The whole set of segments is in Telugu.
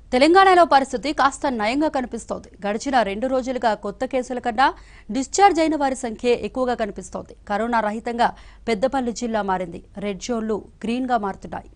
తెలంగాణలో పరిస్థితి కాస్త నయంగా కనిపిస్తోంది గడిచిన రెండు రోజులుగా కొత్త కేసుల కన్నా డిశ్చార్జ్ అయిన వారి సంఖ్య ఎక్కువగా కనిపిస్తోంది కరోనా రహితంగా పెద్దపల్లి జిల్లా మారింది రెడ్ జోన్లు గ్రీన్గా మారుతున్నాయి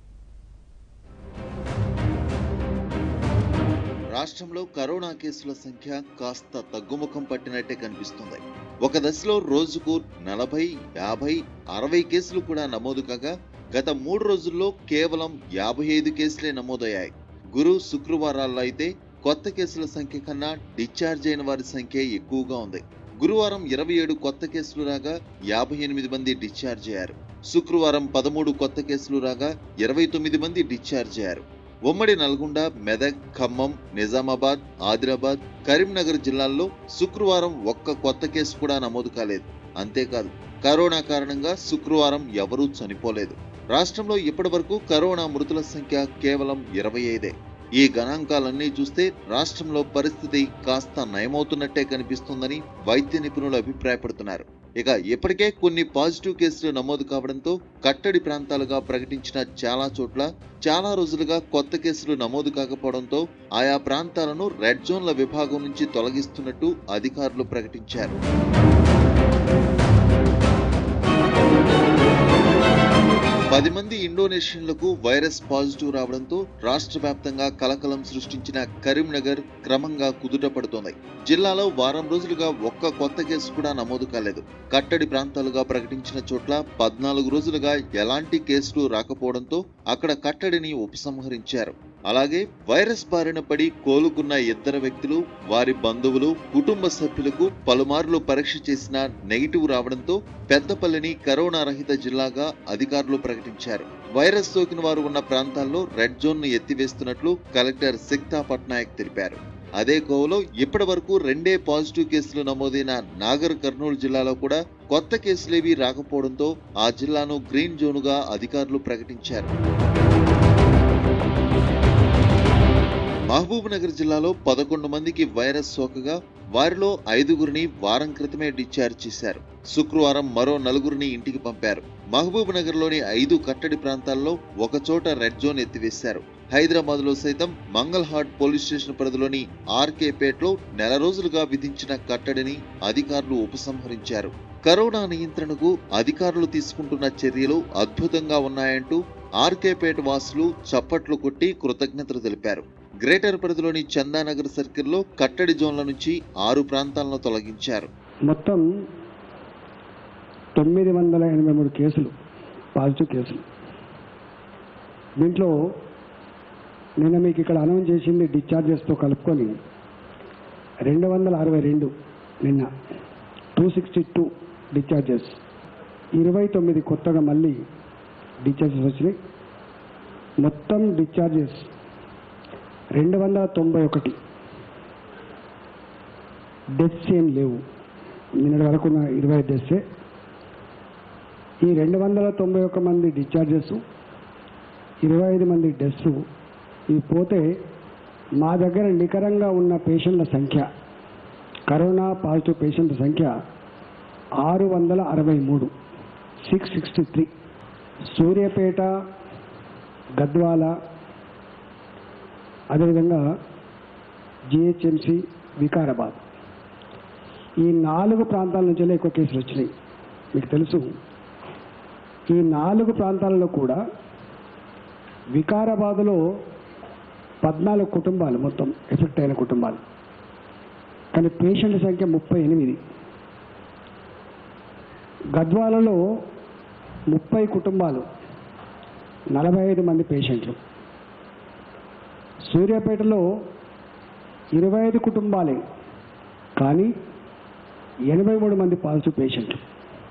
రాష్ట్రంలో కరోనా కేసుల సంఖ్య కాస్త తగ్గుముఖం పట్టినట్టే కనిపిస్తుంది ఒక దశలో రోజుకు నలభై యాభై అరవై కేసులు కూడా నమోదు కాగా గత మూడు రోజుల్లో కేవలం యాభై ఐదు కేసులే నమోదయ్యాయి గురు శుక్రవారాల్లో అయితే కొత్త కేసుల సంఖ్య కన్నా డిశ్చార్జ్ అయిన వారి సంఖ్య ఎక్కువగా ఉంది గురువారం ఇరవై ఏడు కొత్త కేసులు రాగా యాభై ఎనిమిది మంది డిశ్చార్జ్ అయ్యారు శుక్రవారం పదమూడు కొత్త కేసులు రాగా ఇరవై తొమ్మిది మంది డిశ్చార్జ్ అయ్యారు ఉమ్మడి నల్గొండ మెదక్ ఖమ్మం నిజామాబాద్ ఆదిలాబాద్ కరీంనగర్ జిల్లాల్లో శుక్రవారం ఒక్క కొత్త కేసు కూడా నమోదు కాలేదు అంతేకాదు కరోనా కారణంగా శుక్రవారం ఎవరూ చనిపోలేదు రాష్ట్రంలో ఇప్పటి వరకు కరోనా మృతుల సంఖ్య కేవలం ఇరవై ఐదే ఈ గణాంకాలన్నీ చూస్తే రాష్ట్రంలో పరిస్థితి కాస్త నయమవుతున్నట్టే కనిపిస్తుందని వైద్య నిపుణులు అభిప్రాయపడుతున్నారు ఇక ఇప్పటికే కొన్ని పాజిటివ్ కేసులు నమోదు కావడంతో కట్టడి ప్రాంతాలుగా ప్రకటించిన చాలా చోట్ల చాలా రోజులుగా కొత్త కేసులు నమోదు కాకపోవడంతో ఆయా ప్రాంతాలను రెడ్ జోన్ల విభాగం నుంచి తొలగిస్తున్నట్టు అధికారులు ప్రకటించారు పది మంది ఇండోనేషియన్లకు వైరస్ పాజిటివ్ రావడంతో రాష్ట్ర వ్యాప్తంగా కలకలం సృష్టించిన కరీంనగర్ క్రమంగా కుదుట పడుతోంది జిల్లాలో వారం రోజులుగా ఒక్క కొత్త కేసు కూడా నమోదు కాలేదు కట్టడి ప్రాంతాలుగా ప్రకటించిన చోట్ల పద్నాలుగు రోజులుగా ఎలాంటి కేసులు రాకపోవడంతో అక్కడ కట్టడిని ఉపసంహరించారు అలాగే వైరస్ బారిన పడి కోలుకున్న ఇద్దరు వ్యక్తులు వారి బంధువులు కుటుంబ సభ్యులకు పలుమార్లు పరీక్ష చేసిన నెగిటివ్ రావడంతో పెద్దపల్లిని కరోనా రహిత జిల్లాగా అధికారులు ప్రకటించారు వైరస్ సోకిన వారు ఉన్న ప్రాంతాల్లో రెడ్ జోన్ ను ఎత్తివేస్తున్నట్లు కలెక్టర్ సిక్తా పట్నాయక్ తెలిపారు అదే కోవలో ఇప్పటి వరకు రెండే పాజిటివ్ కేసులు నమోదైన నాగర్ కర్నూలు జిల్లాలో కూడా కొత్త కేసులేవీ రాకపోవడంతో ఆ జిల్లాను గ్రీన్ జోనుగా అధికారులు ప్రకటించారు మహబూబ్ నగర్ జిల్లాలో పదకొండు మందికి వైరస్ సోకగా వారిలో ఐదుగురిని వారం క్రితమే డిశ్చార్జ్ చేశారు శుక్రవారం మరో నలుగురిని ఇంటికి పంపారు మహబూబ్ నగర్ లోని ఐదు కట్టడి ప్రాంతాల్లో ఒక చోట రెడ్ జోన్ ఎత్తివేశారు హైదరాబాద్ లో సైతం మంగళహాట్ పోలీస్ స్టేషన్ పరిధిలోని ఆర్కే పేట్లో నెల రోజులుగా విధించిన కట్టడిని అధికారులు ఉపసంహరించారు కరోనా నియంత్రణకు అధికారులు తీసుకుంటున్న చర్యలు అద్భుతంగా ఉన్నాయంటూ ఆర్కేపేట వాసులు చప్పట్లు కొట్టి కృతజ్ఞతలు తెలిపారు గ్రేటర్ పరిధిలోని చందానగర్ సర్కిల్లో కట్టడి జోన్ల నుంచి ఆరు ప్రాంతాలను తొలగించారు మొత్తం తొమ్మిది వందల ఎనభై మూడు కేసులు పాజిటివ్ కేసులు దీంట్లో నిన్న మీకు ఇక్కడ అనౌన్స్ చేసింది డిశ్చార్జెస్తో కలుపుకొని రెండు వందల అరవై రెండు నిన్న టూ సిక్స్టీ టూ డిశ్చార్జెస్ ఇరవై తొమ్మిది కొత్తగా మళ్ళీ డిశ్చార్జెస్ వచ్చినాయి మొత్తం డిశ్చార్జెస్ రెండు వందల తొంభై ఒకటి డెత్స్ ఏం లేవు నిన్నటి వరకు ఉన్న ఇరవై డెత్సే ఈ రెండు వందల తొంభై ఒక్క మంది డిశ్చార్జెస్ ఇరవై ఐదు మంది డెత్స్ ఇవి పోతే మా దగ్గర నికరంగా ఉన్న పేషెంట్ల సంఖ్య కరోనా పాజిటివ్ పేషెంట్ల సంఖ్య ఆరు వందల అరవై మూడు six sixty three Suryapet Gadwal అదేవిధంగా జిహెచ్ఎంసి వికారాబాద్ ఈ నాలుగు ప్రాంతాల నుంచి ఎక్కువ కేసులు వచ్చినాయి మీకు తెలుసు ఈ నాలుగు ప్రాంతాలలో కూడా వికారాబాద్లో పద్నాలుగు కుటుంబాలు మొత్తం ఎఫెక్ట్ అయిన కుటుంబాలు కానీ పేషెంట్ సంఖ్య ముప్పై ఎనిమిది గద్వాలలో ముప్పై కుటుంబాలు నలభై ఐదు మంది పేషెంట్లు సూర్యాపేటలో ఇరవై ఐదు కుటుంబాలే కానీ ఎనభై మూడు మంది పాజిటివ్ పేషెంట్లు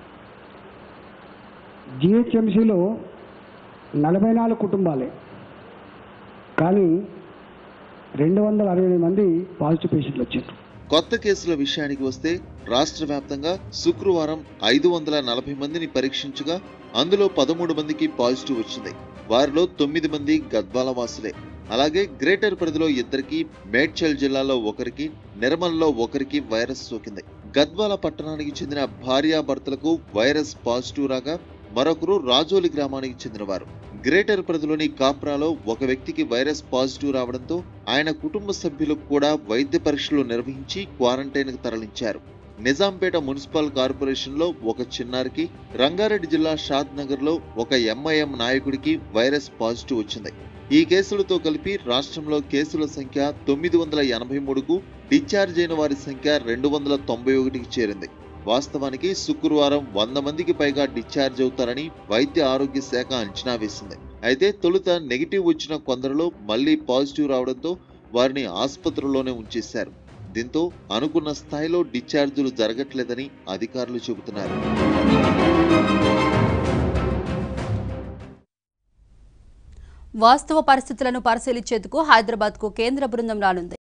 జిహెచ్ఎంసీలో నలభై నాలుగు కుటుంబాలే కానీ రెండు వందల అరవై ఎనిమిది మంది పాజిటివ్ పేషెంట్లు వచ్చారు కొత్త కేసుల విషయానికి వస్తే రాష్ట్ర వ్యాప్తంగా శుక్రవారం ఐదు వందల నలభై మందిని పరీక్షించగా అందులో పదమూడు మందికి పాజిటివ్ వచ్చింది వారిలో తొమ్మిది మంది గద్వాల వాసులే అలాగే గ్రేటర్ పరిధిలో ఇద్దరికి మేడ్చల్ జిల్లాలో ఒకరికి నిర్మల్లో ఒకరికి వైరస్ సోకింది గద్వాల పట్టణానికి చెందిన భార్యాభర్తలకు వైరస్ పాజిటివ్ రాగా మరొకరు రాజోలి గ్రామానికి చెందినవారు గ్రేటర్ పరిధిలోని కాప్రాలో ఒక వ్యక్తికి వైరస్ పాజిటివ్ రావడంతో ఆయన కుటుంబ సభ్యులకు కూడా వైద్య పరీక్షలు నిర్వహించి క్వారంటైన్కు తరలించారు నిజాంపేట మున్సిపల్ కార్పొరేషన్లో ఒక చిన్నారికి రంగారెడ్డి జిల్లా షాద్ నగర్లో ఒక ఎంఐఎం నాయకుడికి వైరస్ పాజిటివ్ వచ్చింది ఈ కేసులతో కలిపి రాష్ట్రంలో కేసుల సంఖ్య తొమ్మిది వందల ఎనభై మూడుకు డిశ్చార్జ్ అయిన వారి సంఖ్య రెండు వందల తొంభై ఒకటికి చేరింది వాస్తవానికి శుక్రవారం వంద మందికి పైగా డిశ్చార్జ్ అవుతారని వైద్య ఆరోగ్య శాఖ అంచనా వేసింది అయితే తొలుత నెగిటివ్ వచ్చిన కొందరిలో మళ్లీ పాజిటివ్ రావడంతో వారిని ఆసుపత్రిలోనే ఉంచేశారు దీంతో అనుకున్న స్థాయిలో డిశ్చార్జులు జరగట్లేదని అధికారులు చెబుతున్నారు వాస్తవ పరిస్థితులను పరిశీలించేందుకు హైదరాబాద్కు కేంద్ర బృందం రానుంది